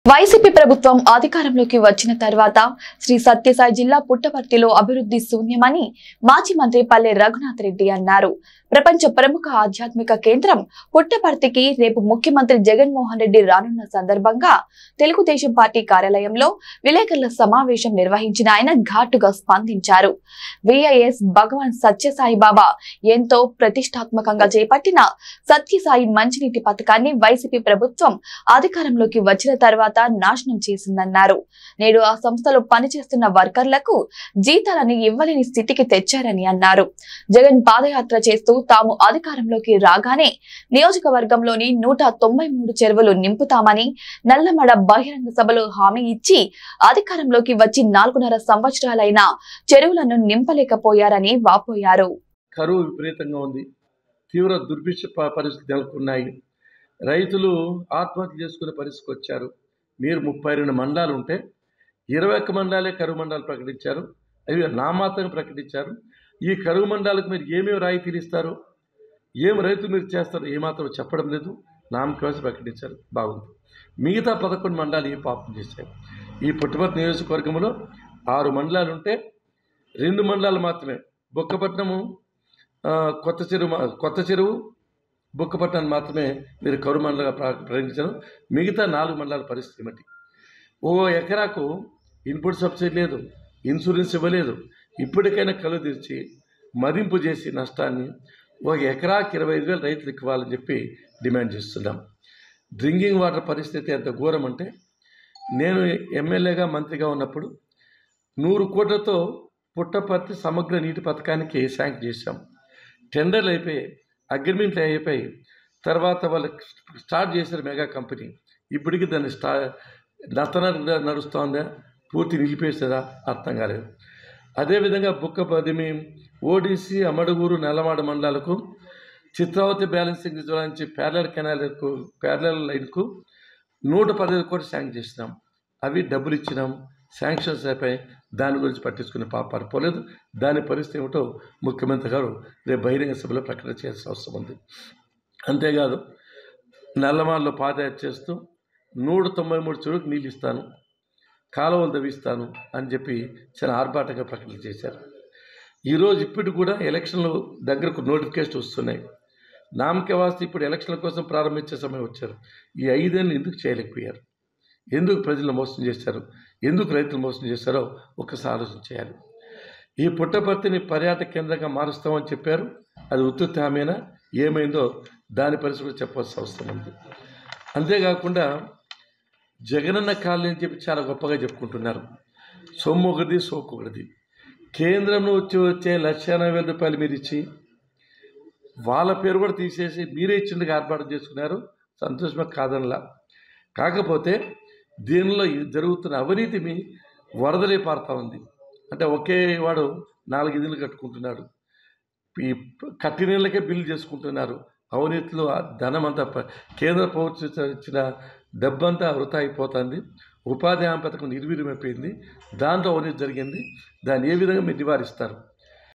YCP ప్రభుత్వం అధికారంలోకి వచ్చిన తర్వాత శ్రీ సత్యసాయి జిల్లా పుట్టపర్తిలో అభివృద్ధి శూన్యమని మాజీ మంత్రి పల్లె రఘునాథ్ రెడ్డి అన్నారు ప్రపంచ ప్రముఖ ఆధ్యాత్మిక కేంద్రం పుట్టపర్తికి రేపు ముఖ్యమంత్రి జగన్మోహన్ రెడ్డి రానున్న సందర్భంగా తెలుగుదేశం పార్టీ కార్యాలయంలో విలేకరుల సమావేశం నిర్వహించిన ఆయన ఘాటుగా స్పందించారు విఐఎస్ భగవాన్ సత్యసాయి బాబా ఎంతో ప్రతిష్టాత్మకంగా చేపట్టిన సత్యసాయి మంచినీటి పథకాన్ని వైసీపీ ప్రభుత్వం అధికారంలోకి వచ్చిన తర్వాత నాశనం చేసిందన్నారు నేడు ఆ సంస్థలో పనిచేస్తున్న వర్కర్లకు జీతాలని ఇవ్వలేని స్థితికి తెచ్చారని అన్నారు జగన్ పాదయాత్ర చేస్తూ తాము అధికారంలోకి రాగానే నియోజకవర్గంలోని నూట తొంభై మూడు చెరువులు నింపుతామని నల్లమడ బహిరంగ సభలో హామీ ఇచ్చి అధికారంలోకి వచ్చి నాలుగున్నర సంవత్సరాలైన చెరువులను నింపలేకపోయారని వాపోయారు కరువు విపరీతంగా ఉంది తీవ్ర దుర్భిక్ష ప- పరిస్థితులు నెలకొన్నాయి రైతులు ఆత్మహత్య చేసుకునే పరిస్థితికి వచ్చారు మీరు ముప్పై రెండు మండలాలు ఉంటే ఇరవై ఒక్క మండలాలే కరువు మండలాలు ప్రకటించారు అవి నామాత్రంగా ప్రకటించారు ఈ కరువు మండలాలకు మీరు ఏమేమి రాయితీలు ఇస్తారు ఏం రైతులు మీరు చేస్తారు ఏమాత్రం చెప్పడం లేదు నామకవాసి ప్రకటించారు బాగుంది మిగతా పదకొండు మండలాలు ఏ పాపం చేశారు ఈ పుట్టపర్తి నియోజకవర్గంలో ఆరు మండలాలు ఉంటే రెండు మండలాలు మాత్రమే బొక్కపట్నము ఆ, కొత్త చెరువు మా- కొత్త చెరువు బుక్కపట్నాన్ని మాత్రమే మీరు కరువు మండలంగా ప్ర- ప్రకటించారు మిగతా నాలుగు మండలాల పరిస్థితి ఏమిటి ఓ ఎకరాకు ఇన్పుట్ సబ్సిడీ లేదు ఇన్సూరెన్స్ ఇవ్వలేదు ఇప్పటికైనా కళ్ళు తెరిచి మదింపు చేసి నష్టాన్ని ఒక ఎకరాకి ఇరవై ఐదు వేలు రైతులకు ఇవ్వాలని చెప్పి డిమాండ్ చేస్తున్నాం డ్రింకింగ్ వాటర్ పరిస్థితి ఎంత ఘోరం అంటే నేను ఎమ్మెల్యేగా మంత్రిగా ఉన్నప్పుడు నూరు కోట్లతో పుట్టపర్తి సమగ్ర నీటి పథకానికి శాంక్షన్ చేశాం టెండర్లు అయిపోయి అగ్రిమెంట్లు అయిపోయి తర్వాత వాళ్ళు స్టార్ట్ చేశారు మెగా కంపెనీ ఇప్పటికీ దాన్ని స్టా నత్తనగా నడుస్తోందా పూర్తి నిలిపేసేదా అర్థం కాలేదు అదేవిధంగా బుక్క పదిమి ఓడిసి అమడుగూరు నెలమాడ మండలాలకు చిత్రావతి బ్యాలెన్సింగ్ రిజర్వ్ నుంచి ప్యారలల్ కెనాల్కు ప్యారలల్ లైన్కు నూట పదిహేను కోట్లు శాంక్షన్ చేసినాం అవి డబ్బులు ఇచ్చినాం శాంక్షన్స్ అయిపోయి దాని గురించి పట్టించుకునే పాపాలు పోలేదు దాని పరిస్థితి ఏమిటో ముఖ్యమంత్రి గారు రేపు బహిరంగ సభలో ప్రకటన చేయాల్సిన అవసరం ఉంది అంతేకాదు నల్లమాల్లో పాదయాత్ర చేస్తూ నూట తొంభై మూడు చెరువుకు నీళ్ళు ఇస్తాను కాలువలు తవ్విస్తాను అని చెప్పి చాలా ఆర్భాటంగా ప్రకటన చేశారు ఈరోజు ఇప్పటికి కూడా ఎలక్షన్లు దగ్గరకు నోటిఫికేషన్ వస్తున్నాయి నామకే వాస్తే ఇప్పుడు ఎలక్షన్ల కోసం ప్రారంభించే సమయం వచ్చారు ఈ ఐదేళ్ళు ఎందుకు చేయలేకపోయారు ఎందుకు ప్రజలను మోసం చేశారు ఎందుకు రైతులు మోసం చేశారో ఒకసారి ఆలోచన చేయాలి ఈ పుట్టపర్తిని పర్యాటక కేంద్రంగా మారుస్తామని చెప్పారు అది ఉత్తుత్తి హామీనా ఏమైందో దాని పరిస్థితి కూడా చెప్పాల్సిన అవసరం ఉంది అంతేకాకుండా జగనన్న కాలనీ అని చెప్పి చాలా గొప్పగా చెప్పుకుంటున్నారు సొమ్ము ఒకటిది సోకు ఒకటిది కేంద్రం నుంచి వచ్చే లక్ష ఎనభై వేల రూపాయలు మీరు ఇచ్చి వాళ్ళ పేరు కూడా తీసేసి మీరే ఇచ్చిండుగా ఏర్పాటు చేసుకున్నారు సంతోషమే కాదనలా కాకపోతే దీనిలో ఈ జరుగుతున్న అవినీతి మీ వరదలే పారుతా ఉంది అంటే ఒకే వాడు నాలుగు ఇల్లు కట్టుకుంటున్నాడు ఈ కట్టిన ఇళ్ళకే బిల్లు చేసుకుంటున్నారు అవినీతిలో ఆ ధనం అంతా ప- కేంద్ర ప్రభుత్వం ఇచ్చిన డబ్బంతా వృధా అయిపోతుంది ఉపాధి హామీ పథకం నిర్వీర్యమైపోయింది దాంట్లో అవినీతి జరిగింది దాన్ని ఏ విధంగా మీరు నివారిస్తారు